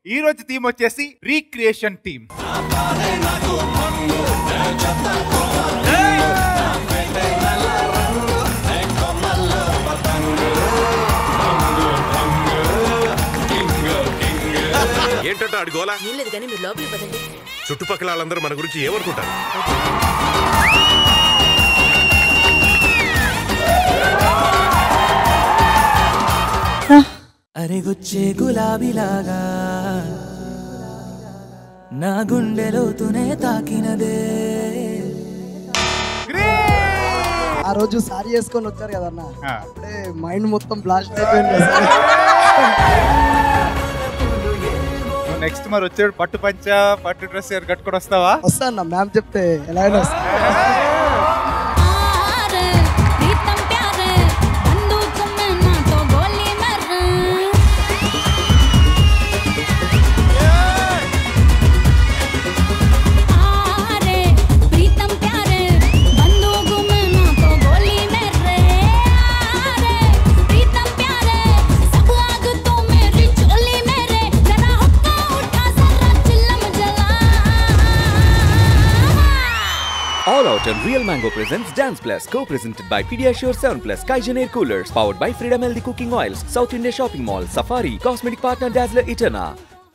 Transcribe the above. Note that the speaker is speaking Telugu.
ఈ రోజు థీమ్ వచ్చేసి రీక్రియేషన్ థీమ్ ఏంటంటే ఆడి గోలా ఏం లేదు కానీ మీరు లోపలికి పదండి చుట్టుపక్కల వాళ్ళందరూ మన గురించి ఏమనుకుంటారు అరెగొచ్చే గులాబీలాగా నా గుండెలోతునే తాకినదే ఆ రోజు సారీ వేసుకొని వచ్చారు కదన్న ఆ. అప్పుడే మైండ్ మొత్తం బ్లాస్ట్ అయిపోయింది అసలు. నెక్స్ట్ మరి వచ్చాడు పట్టు పంచ పట్టు డ్రెస్ కట్టుకొని వస్తావా వస్తా అన్న మ్యామ్ చెప్తే ఎలా అయినా వస్తా आरे प्रीतम प्यारे बंदूक में ना तो गोली मर आरे प्रीतम प्यारे बंदूक में ना तो गोली मेरे आरे प्रीतम प्यारे सब आग तो मेरी चोली मेरे जरा हुक्का उठा जरा चिल्लम जला All Out and Real Mango presents Dance Plus, co-presented by Pediasure 7 Plus Kaizen Air Coolers, powered by Freedom Healthy Cooking Oils, South India Shopping Mall, Safari, Cosmetic Partner Dazzler Eterna.